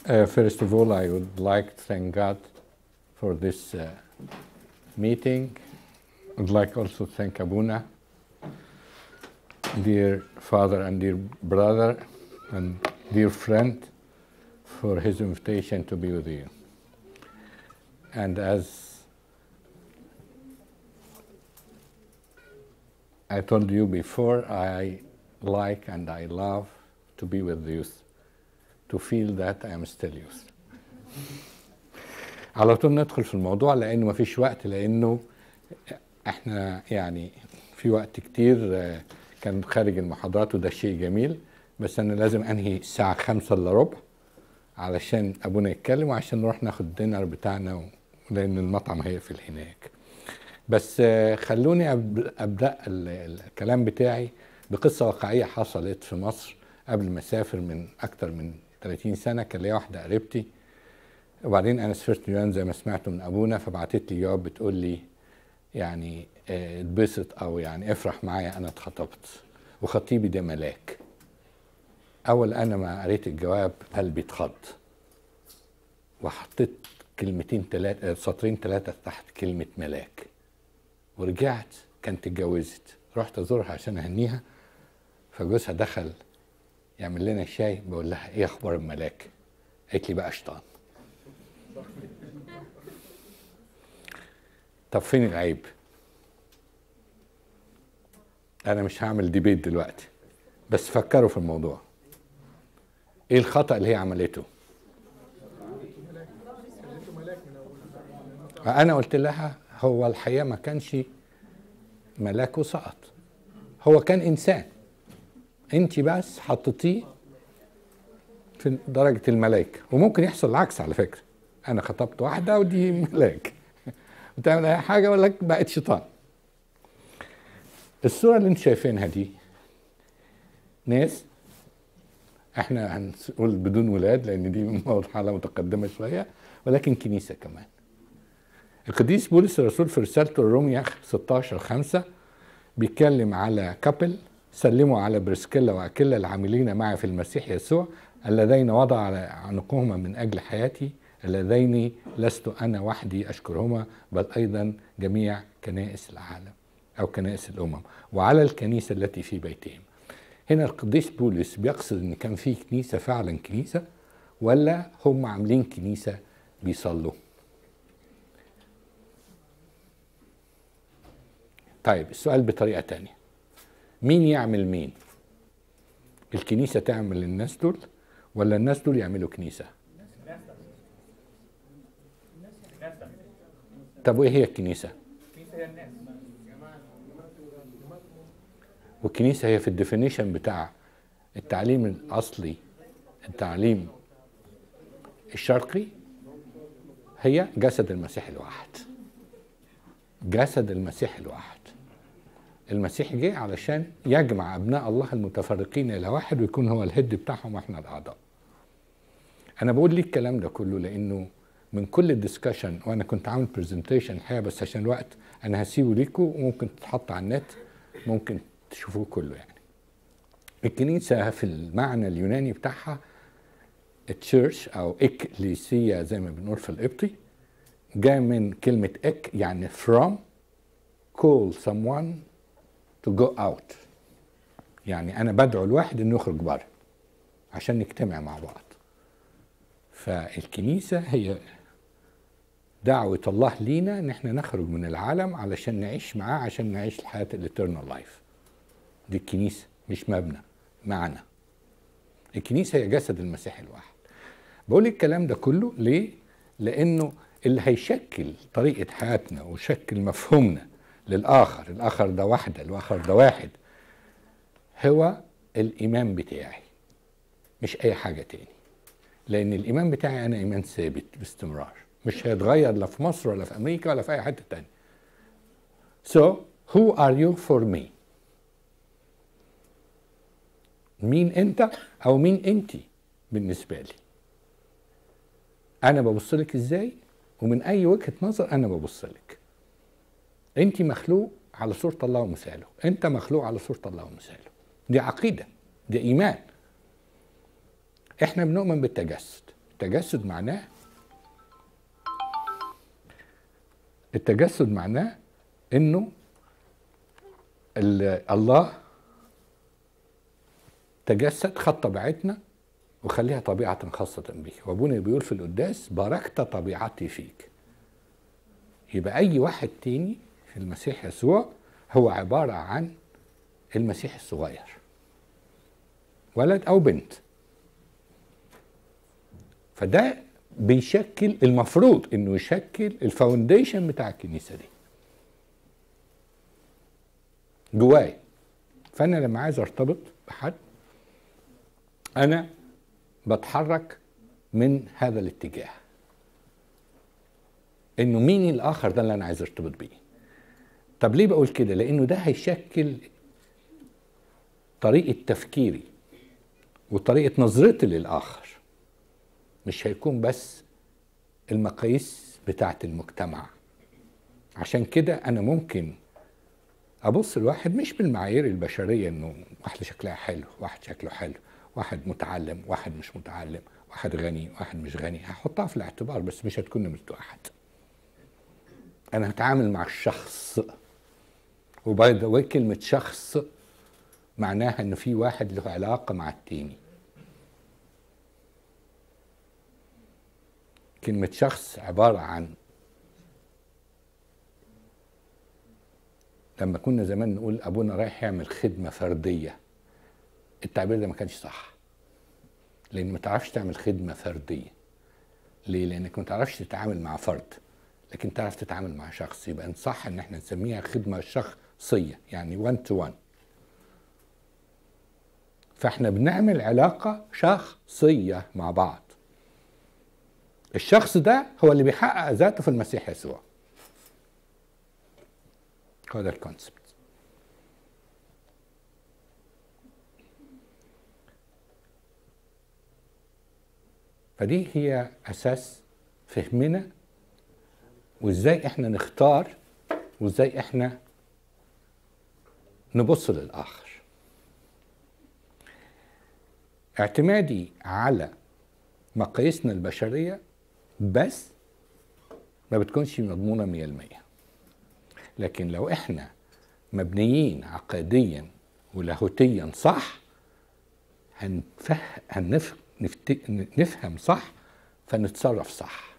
Uh, first of all, I would like to thank God for this uh, meeting. I'd like also to thank Abuna, dear father and dear brother and dear friend, for his invitation to be with you. And as I told you before, I like and I love to be with youth, to feel that I am still youth. على طول ندخل في الموضوع لانه ما فيش وقت لانه احنا يعني في وقت كتير آه، كان خارج المحاضرات وده شيء جميل بس انا لازم انهي الساعه خمسة الا ربع علشان ابونا يتكلم وعشان نروح ناخد الدينر بتاعنا و- لان المطعم هيقفل هناك بس آه، خلوني أب- ابدا ال- الكلام بتاعي بقصه واقعيه حصلت في مصر قبل ما اسافر من اكتر من 30 سنه كان ليا واحده قريبتي وبعدين انا سافرت اليونان زي ما سمعتوا من ابونا فبعتت لي جواب بتقول لي يعني آه، اتبسط او يعني افرح معايا انا اتخطبت وخطيبي ده ملاك اول انا ما قريت الجواب قلبي اتخض وحطيت كلمتين ثلاثة سطرين ثلاثة تحت كلمة ملاك ورجعت كانت اتجوزت رحت ازورها عشان اهنيها فجوزها دخل يعمل لنا شاي بقول لها ايه اخبار الملاك قالت لي بقى شيطان طب فين العيب انا مش هعمل ديبيت دلوقتي بس فكروا في الموضوع ايه الخطأ اللي هي عملته انا قلت لها هو الحقيقه ما كانش ملاك وسقط هو كان انسان انت بس حطيتيه في درجه الملاك وممكن يحصل العكس على فكره انا خطبت واحده ودي ملاك بتعمل اي حاجه اقول لك بقت شيطان الصوره اللي انتم شايفينها دي ناس احنا هنقول بدون ولاد لان دي مرحله متقدمه شويه ولكن كنيسه كمان القديس بولس الرسول في رسالته الرومية 16 5 بيتكلم على كابل سلموا على بريسكيلا واكيلا العاملين معي في المسيح يسوع اللذين وضع على عنقهما من اجل حياتي اللذين لست انا وحدي اشكرهما بل ايضا جميع كنائس العالم او كنائس الامم وعلى الكنيسه التي في بيتهم هنا القديس بولس بيقصد ان كان في كنيسه فعلا كنيسه ولا هم عاملين كنيسه بيصلوا طيب السؤال بطريقه تانية مين يعمل مين الكنيسه تعمل الناس دول ولا الناس دول يعملوا كنيسه طب وايه هي الكنيسه والكنيسه هي في الديفينيشن بتاع التعليم الاصلي التعليم الشرقي هي جسد المسيح الواحد جسد المسيح الواحد المسيح جه علشان يجمع ابناء الله المتفرقين الى واحد ويكون هو الهد بتاعهم واحنا الاعضاء انا بقول ليه الكلام ده كله لانه من كل الدسكشن وانا كنت عامل برزنتيشن الحقيقه بس عشان الوقت انا هسيبه ليكم وممكن تتحط على النت ممكن تشوفوه كله يعني الكنيسه في المعنى اليوناني بتاعها تشيرش او اكليسيه زي ما بنقول في القبطي جاء من كلمه اك يعني from call someone to go out يعني انا بدعو الواحد انه يخرج بره عشان نجتمع مع بعض فالكنيسه هي دعوة الله لينا ان احنا نخرج من العالم علشان نعيش معاه عشان نعيش الحياة الاترنال لايف دي الكنيسة مش مبنى معنى الكنيسة هي جسد المسيح الواحد بقول الكلام ده كله ليه لانه اللي هيشكل طريقة حياتنا ويشكل مفهومنا للآخر الآخر ده واحدة الآخر ده واحد هو الإيمان بتاعي مش أي حاجة تاني لأن الإيمان بتاعي أنا إيمان ثابت باستمرار مش هيتغير لا في مصر ولا في أمريكا ولا في أي حتة تانية So who are you for me مين أنت أو مين أنت بالنسبة لي أنا ببص لك إزاي ومن أي وجهة نظر أنا ببص لك أنت مخلوق على صورة الله ومثاله أنت مخلوق على صورة الله ومثاله دي عقيدة دي إيمان احنا بنؤمن بالتجسد التجسد معناه التجسد معناه انه الله تجسد خد طبيعتنا وخليها طبيعة خاصة به وابونا بيقول في القداس باركت طبيعتي فيك يبقى أي واحد تاني في المسيح يسوع هو عبارة عن المسيح الصغير ولد أو بنت فده بيشكل المفروض انه يشكل الفاونديشن بتاع الكنيسه دي جواي فانا لما عايز ارتبط بحد انا بتحرك من هذا الاتجاه انه مين الاخر ده اللي انا عايز ارتبط بيه طب ليه بقول كده لانه ده هيشكل طريقه تفكيري وطريقه نظرتي للاخر مش هيكون بس المقاييس بتاعه المجتمع عشان كده انا ممكن ابص لواحد مش بالمعايير البشريه انه واحده شكلها حلو واحد شكله حلو واحد متعلم واحد مش متعلم واحد غني واحد مش غني هحطها في الاعتبار بس مش هتكون نمرة واحد انا هتعامل مع الشخص وباي ذا كلمة شخص معناها ان في واحد له علاقة مع التاني كلمة شخص عبارة عن لما كنا زمان نقول ابونا رايح يعمل خدمة فردية التعبير ده ما كانش صح لان ما تعرفش تعمل خدمه فرديه ليه لانك ما تعرفش تتعامل مع فرد لكن تعرف تتعامل مع شخص يبقى صح ان احنا نسميها خدمه شخصيه يعني 1 تو 1 فاحنا بنعمل علاقه شخصيه مع بعض الشخص ده هو اللي بيحقق ذاته في المسيح يسوع هو ده الكونسبت فدي هي اساس فهمنا وازاي احنا نختار وازاي احنا نبص للاخر اعتمادي على مقاييسنا البشريه بس ما بتكونش مضمونه مية المية لكن لو احنا مبنيين عقاديا ولاهوتيا صح هنفه... هنف... نفت... نفهم صح فنتصرف صح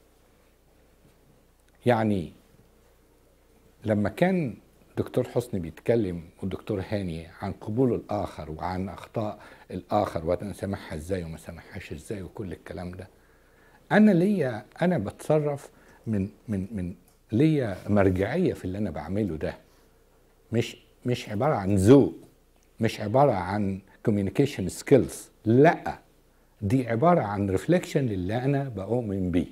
يعني لما كان دكتور حسني بيتكلم والدكتور هاني عن قبول الاخر وعن اخطاء الاخر وانا سامحها ازاي وما سامحهاش ازاي وكل الكلام ده انا ليا انا بتصرف من من من ليا مرجعيه في اللي انا بعمله ده مش مش عباره عن ذوق مش عباره عن كوميونيكيشن سكيلز لا دي عبارة عن ريفليكشن للي أنا بؤمن بيه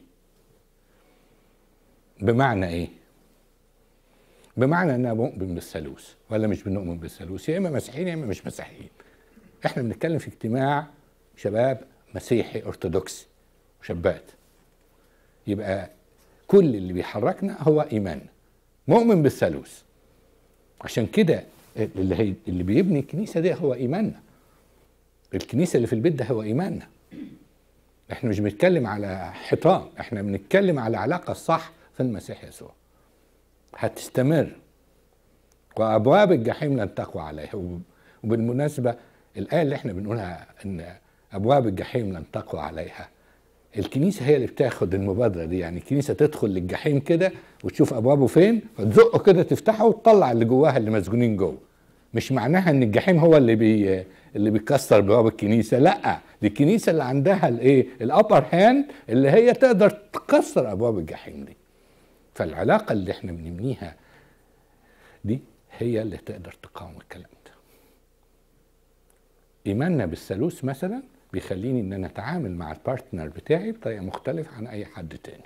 بمعنى إيه؟ بمعنى أن أنا بؤمن بالثالوث ولا مش بنؤمن بالثالوث يا إما مسيحيين يا إما مش مسيحيين إحنا بنتكلم في اجتماع شباب مسيحي أرثوذكسي وشابات يبقى كل اللي بيحركنا هو إيماننا مؤمن بالثالوث عشان كده اللي هي اللي بيبني الكنيسة دي هو إيماننا الكنيسة اللي في البيت ده هو إيماننا احنا مش بنتكلم على حيطان احنا بنتكلم على علاقة صح في المسيح يسوع هتستمر وابواب الجحيم لن تقوى عليها وبالمناسبة الآية اللي احنا بنقولها ان ابواب الجحيم لن تقوى عليها الكنيسة هي اللي بتاخد المبادرة دي يعني الكنيسة تدخل للجحيم كده وتشوف ابوابه فين فتزقه كده تفتحه وتطلع اللي جواها اللي مسجونين جوه مش معناها ان الجحيم هو اللي بي اللي بيكسر بواب الكنيسه لا دي الكنيسه اللي عندها الايه الابر هاند اللي هي تقدر تكسر ابواب الجحيم دي فالعلاقه اللي احنا بنبنيها دي هي اللي تقدر تقاوم الكلام ده ايماننا بالثالوث مثلا بيخليني ان انا اتعامل مع البارتنر بتاعي بطريقه مختلفه عن اي حد تاني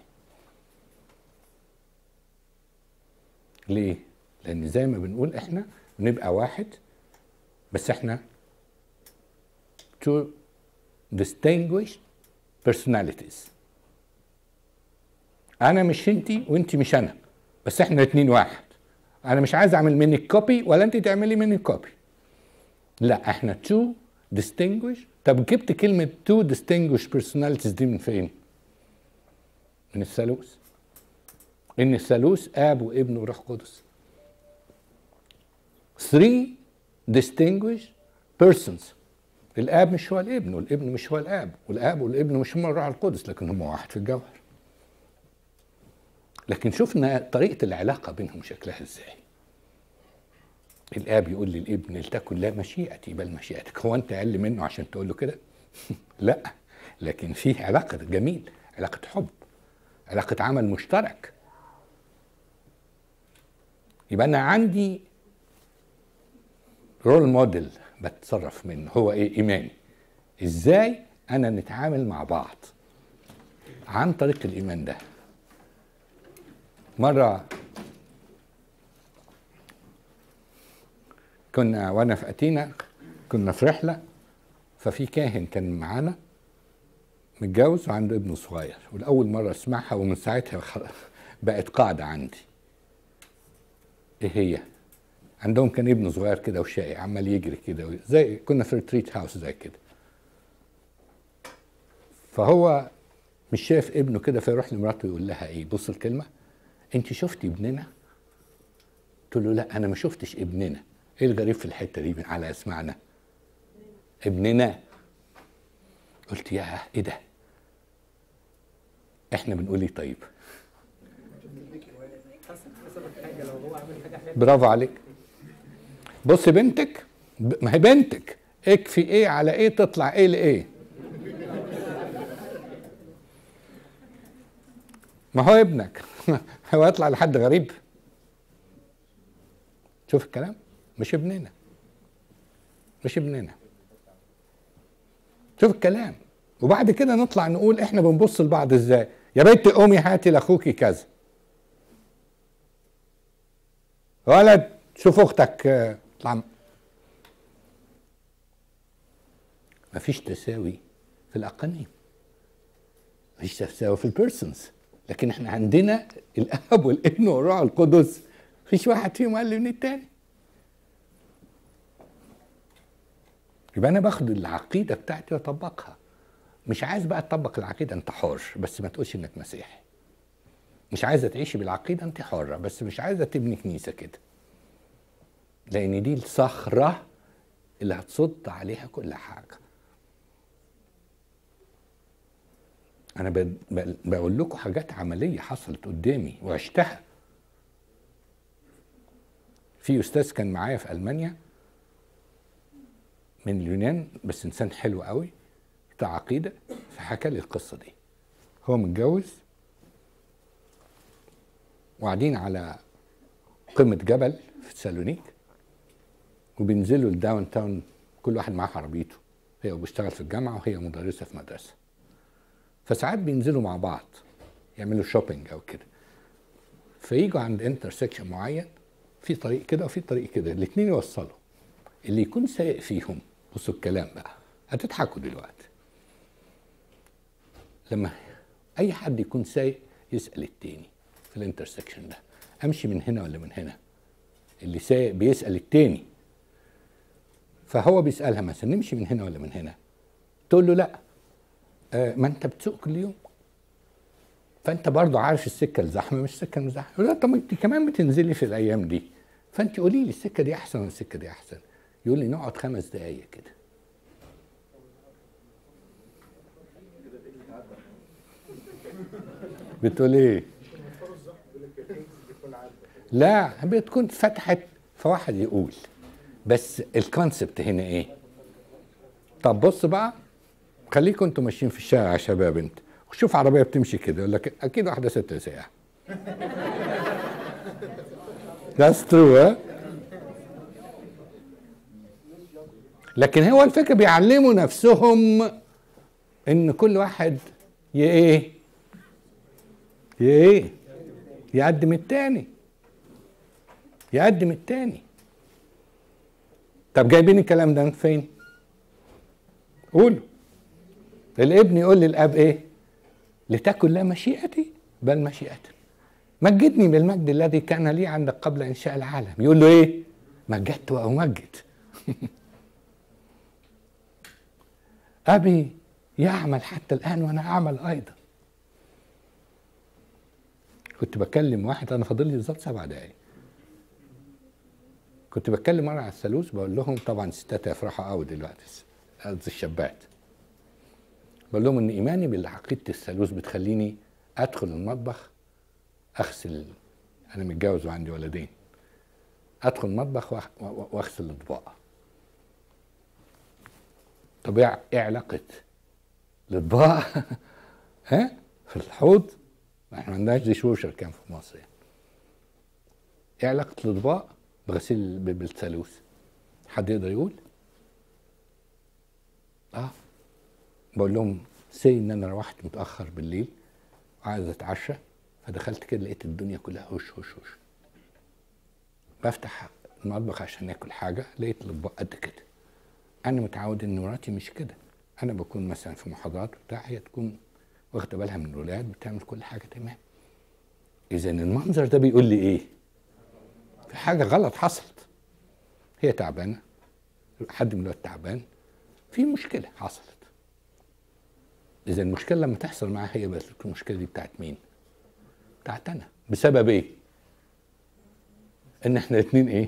ليه لان زي ما بنقول احنا نبقى واحد بس احنا two distinguished personalities انا مش انتي وانتي مش انا بس احنا اتنين واحد انا مش عايز اعمل منك كوبي ولا انت تعملي مني كوبي لا احنا two distinguish طب جبت كلمة two distinguished personalities دي من فين؟ من الثالوث إن الثالوث آب وابن وروح قدس three distinguished persons الآب مش هو الابن والابن مش هو الآب والآب والابن مش هم الروح القدس لكن هم واحد في الجوهر لكن شفنا طريقة العلاقة بينهم شكلها ازاي الاب يقول للابن لتكن لا مشيئتي بل مشيئتك هو انت اقل منه عشان تقول له كده لا لكن في علاقه جميل علاقه حب علاقه عمل مشترك يبقى انا عندي رول موديل بتصرف منه هو ايه ايماني ازاي انا نتعامل مع بعض عن طريق الايمان ده مره كنا وانا في اتينا كنا في رحله ففي كاهن كان معانا متجوز وعنده ابن صغير والاول مره اسمعها ومن ساعتها بقت قاعده عندي ايه هي عندهم كان ابن صغير كده وشقي عمال يجري كده زي كنا في ريتريت هاوس زي كده فهو مش شايف ابنه كده فيروح لمراته يقول لها ايه بص الكلمه انت شفتي ابننا تقول له لا انا ما شفتش ابننا ايه الغريب في الحته دي على اسمعنا ابننا قلت يا ايه ده احنا بنقول ايه طيب برافو عليك بص بنتك ما هي بنتك اكفي ايه على ايه تطلع ايه لايه ما هو ابنك هو يطلع لحد غريب شوف الكلام مش ابننا مش ابننا شوف الكلام وبعد كده نطلع نقول احنا بنبص لبعض ازاي يا بنت قومي هاتي لاخوكي كذا ولد شوف اختك اطلع مفيش تساوي في الاقانيم مفيش تساوي في البيرسونز لكن احنا عندنا الاب والابن والروح القدس مفيش واحد فيهم اقل من التاني يبقى انا باخد العقيده بتاعتي واطبقها مش عايز بقى تطبق العقيده انت حر بس ما تقولش انك مسيحي مش عايزه تعيشي بالعقيده انت حره بس مش عايزه تبني كنيسه كده لان دي الصخره اللي هتصد عليها كل حاجه انا بقول لكم حاجات عمليه حصلت قدامي وعشتها في استاذ كان معايا في المانيا من اليونان بس انسان حلو قوي بتاع عقيده فحكى لي القصه دي هو متجوز وقاعدين على قمه جبل في سالونيك وبينزلوا الداون تاون كل واحد معاه عربيته هي بيشتغل في الجامعه وهي مدرسه في مدرسه فساعات بينزلوا مع بعض يعملوا شوبينج او كده فيجوا عند انترسكشن معين في طريق كده وفي طريق كده الاثنين يوصلوا اللي يكون سايق فيهم بصوا الكلام بقى هتضحكوا دلوقتي لما اي حد يكون سايق يسال التاني في الانترسكشن ده امشي من هنا ولا من هنا اللي سايق بيسال التاني فهو بيسالها مثلا نمشي من هنا ولا من هنا تقول له لا آه ما انت بتسوق كل يوم فانت برضو عارف السكه الزحمه مش السكه المزحمه يقول لا طب انت كمان بتنزلي في الايام دي فانت قولي لي السكه دي احسن ولا السكه دي احسن يقول لي نقعد خمس دقايق كده بتقول ايه لا بتكون فتحت فواحد يقول بس الكونسبت هنا ايه طب بص بقى خليكم انتوا ماشيين في الشارع يا شباب انت وشوف عربيه بتمشي كده يقول لك اكيد واحده ست ساعه That's true ها لكن هو الفكره بيعلموا نفسهم ان كل واحد ي ايه ي ايه يقدم التاني يقدم التاني طب جايبين الكلام ده من فين قولوا الابن يقول للاب ايه لتكن لا مشيئتي بل مشيئتك مجدني بالمجد الذي كان لي عندك قبل انشاء العالم يقول له ايه مجدت وامجد ابي يعمل حتى الان وانا اعمل ايضا كنت بكلم واحد انا فاضل لي بالظبط سبع دقايق كنت بتكلم مره على الثالوث بقول لهم طبعا الستات هيفرحوا قوي دلوقتي قصدي الشابات بقول لهم ان ايماني بعقيده الثالوث بتخليني ادخل المطبخ اغسل انا متجوز وعندي ولدين ادخل المطبخ وأخ- و- واغسل الاطباق طب ايه إيه علاقه الاطباق ها في الحوض ما احنا ما عندناش ديش ووشر كان في مصر يعني ايه علاقه الاطباق بغسيل ب- بالثالوث حد يقدر يقول اه بقول لهم سي ان انا روحت متاخر بالليل وعايز اتعشى فدخلت كده لقيت الدنيا كلها هش هش هش بفتح المطبخ عشان اكل حاجه لقيت الاطباق قد كده انا متعود ان مراتي مش كده انا بكون مثلا في محاضرات بتاع هي تكون واخده بالها من الولاد بتعمل كل حاجه تمام اذا المنظر ده بيقول لي ايه في حاجه غلط حصلت هي تعبانه حد من الولاد تعبان في مشكله حصلت اذا المشكله لما تحصل معاها هي بس المشكله دي بتاعت مين بتاعت انا بسبب ايه ان احنا الاثنين ايه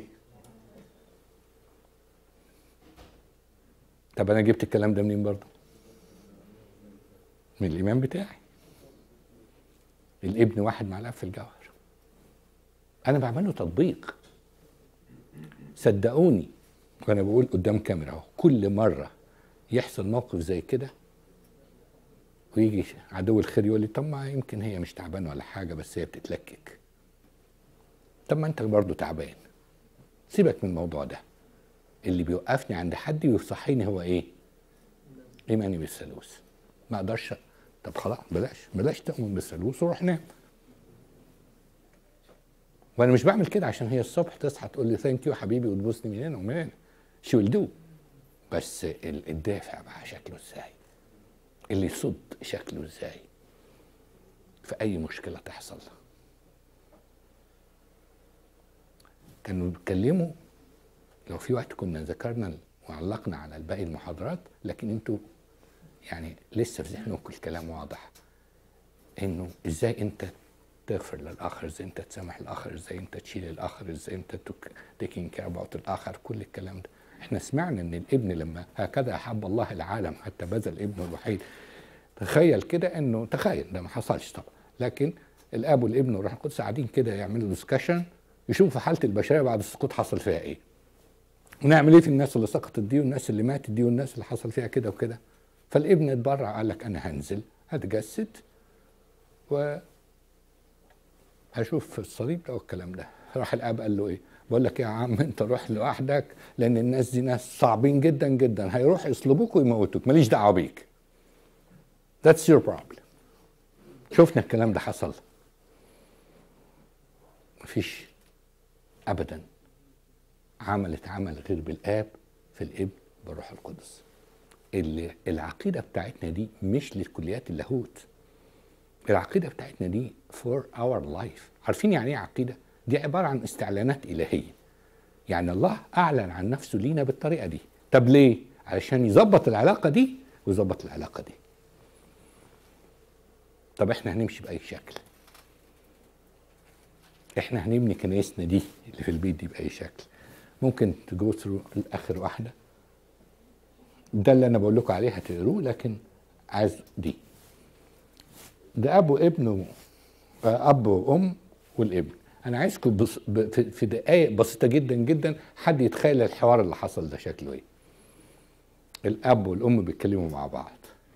طب انا جبت الكلام ده منين برضه من الايمان بتاعي الابن واحد مع الاب في الجوهر انا بعمله تطبيق صدقوني وانا بقول قدام كاميرا اهو كل مره يحصل موقف زي كده ويجي عدو الخير يقول لي طب ما يمكن هي مش تعبانه ولا حاجه بس هي بتتلكك طب ما انت برضه تعبان سيبك من الموضوع ده اللي بيوقفني عند حد ويصحيني هو ايه ايماني بالثالوث ما اقدرش طب خلاص بلاش بلاش تؤمن بالثالوث وروح نام وانا مش بعمل كده عشان هي الصبح تصحى تقول لي ثانك يو حبيبي وتبوسني من هنا ومن هنا شي ويل دو بس ال- الدافع بقى شكله ازاي اللي يصد شكله ازاي في اي مشكله تحصل كانوا بيتكلموا لو في وقت كنا ذكرنا وعلقنا على باقي المحاضرات لكن انتوا يعني لسه في ذهنكم الكلام واضح انه ازاي انت تغفر للاخر ازاي انت تسامح الاخر ازاي انت تشيل الاخر ازاي انت تيكين كير اباوت الاخر كل الكلام ده احنا سمعنا ان الابن لما هكذا احب الله العالم حتى بذل ابنه الوحيد تخيل كده انه تخيل ده ما حصلش طبعا لكن الاب والابن والروح القدس قاعدين كده يعملوا ديسكشن يشوفوا حاله البشريه بعد السقوط حصل فيها ايه ونعمل ايه في الناس اللي سقطت دي والناس اللي ماتت دي والناس اللي حصل فيها كده وكده فالابن اتبرع قال لك انا هنزل هتجسد و هشوف في الصليب ده والكلام ده راح الاب قال له ايه بقول لك يا عم انت روح لوحدك لان الناس دي ناس صعبين جدا جدا هيروح يصلبوك ويموتوك ماليش دعوه بيك That's your problem شفنا الكلام ده حصل مفيش ابدا عملت عمل غير بالاب في الابن بالروح القدس اللي العقيده بتاعتنا دي مش لكليات اللاهوت العقيده بتاعتنا دي فور اور لايف عارفين يعني ايه عقيده دي عباره عن استعلانات الهيه يعني الله اعلن عن نفسه لينا بالطريقه دي طب ليه علشان يظبط العلاقه دي ويظبط العلاقه دي طب احنا هنمشي باي شكل احنا هنبني كنايسنا دي اللي في البيت دي باي شكل ممكن تجو ثرو الاخر واحده ده اللي انا بقول لكم عليه هتقروه لكن عايز دي ده اب وابن و- آه، اب وام والابن انا عايزكم بص ب- في- في دقائق بسيطه جدا جدا حد يتخيل الحوار اللي حصل ده شكله ايه الاب والام بيتكلموا مع بعض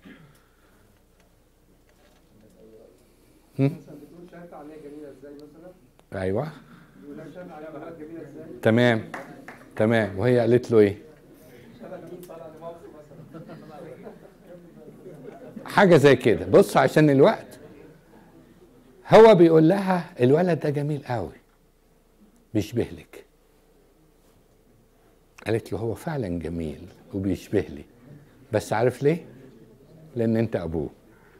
مثلا بتقول شهادة عليها جميلة ازاي مثلا؟ ايوه بيقول لها شهادة عليها بنات جميلة ازاي؟ تمام تمام وهي قالت له ايه شهادة مين طالع لمصر مثلا؟ حاجه زي كده بص عشان الوقت هو بيقول لها الولد ده جميل قوي بيشبه لك قالت له هو فعلا جميل وبيشبه لي بس عارف ليه لان انت ابوه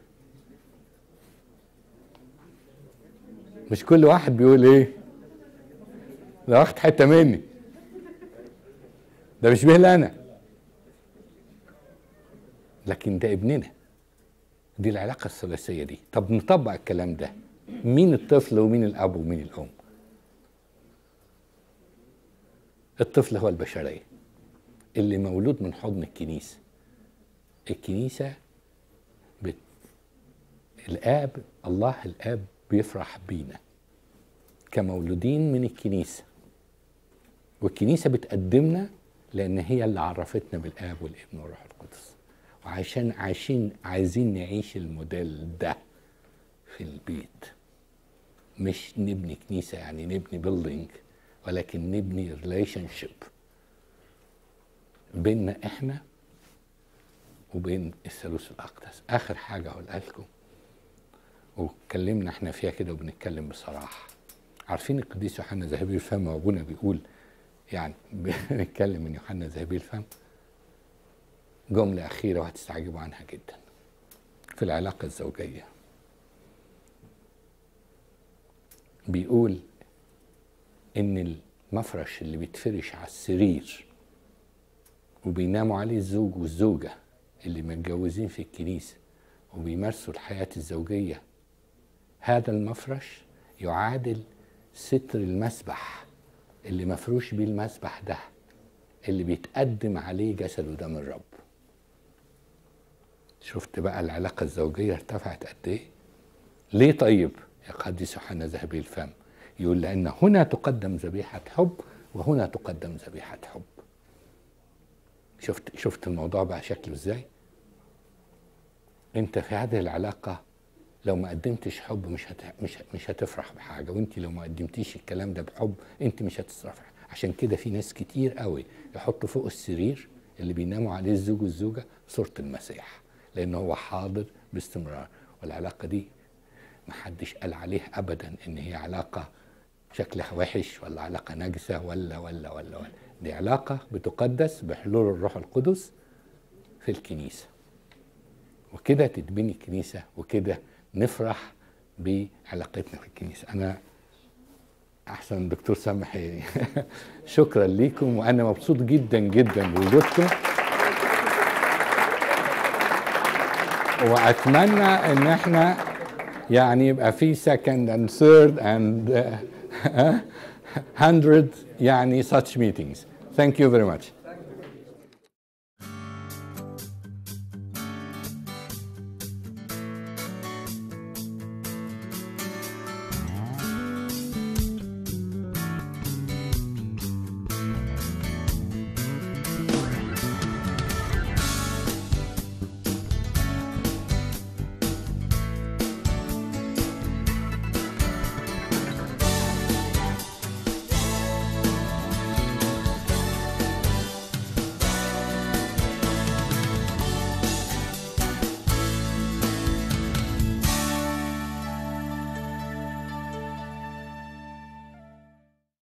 مش كل واحد بيقول ايه ده واخد حته مني ده بيشبه لي انا لكن ده ابننا دي العلاقة الثلاثية دي طب نطبق الكلام ده مين الطفل ومين الأب ومين الأم الطفل هو البشرية اللي مولود من حضن الكنيسة الكنيسة بت... الآب الله الآب بيفرح بينا كمولودين من الكنيسة والكنيسة بتقدمنا لأن هي اللي عرفتنا بالآب والابن والروح القدس وعشان عايشين عايزين نعيش الموديل ده في البيت مش نبني كنيسة يعني نبني بيلدينج ولكن نبني ريليشن شيب بيننا احنا وبين الثالوث الاقدس اخر حاجه هقولها لكم واتكلمنا احنا فيها كده وبنتكلم بصراحه عارفين القديس يوحنا ذهبي الفم وابونا بيقول يعني بنتكلم من يوحنا ذهبي الفم جمله اخيره وهتستعجبوا عنها جدا في العلاقه الزوجيه بيقول ان المفرش اللي بيتفرش على السرير وبيناموا عليه الزوج والزوجة اللي متجوزين في الكنيسة وبيمارسوا الحياة الزوجية هذا المفرش يعادل ستر المسبح اللي مفروش بيه المسبح ده اللي بيتقدم عليه جسد ودم الرب شفت بقى العلاقة الزوجية ارتفعت قد ايه ليه طيب يا قديس يوحنا ذهبي الفم يقول لأن هنا تقدم ذبيحة حب وهنا تقدم ذبيحة حب شفت شفت الموضوع بقى شكله ازاي انت في هذه العلاقة لو ما قدمتش حب مش هت... مش مش هتفرح بحاجة وانت لو ما قدمتيش الكلام ده بحب انت مش هتفرح عشان كده في ناس كتير قوي يحطوا فوق السرير اللي بيناموا عليه الزوج والزوجة صورة المسيح لأن هو حاضر باستمرار والعلاقة دي محدش قال عليها أبدا إن هي علاقة شكلها وحش ولا علاقة نجسة ولا ولا ولا ولا دي علاقة بتقدس بحلول الروح القدس في الكنيسة وكده تتبني الكنيسة وكده نفرح بعلاقتنا في الكنيسة أنا أحسن دكتور سامح شكرا ليكم وأنا مبسوط جدا جدا بوجودكم وأتمنى إن إحنا يعني يبقى في second and third and uh, hundred يعني such meetings. Thank you very much.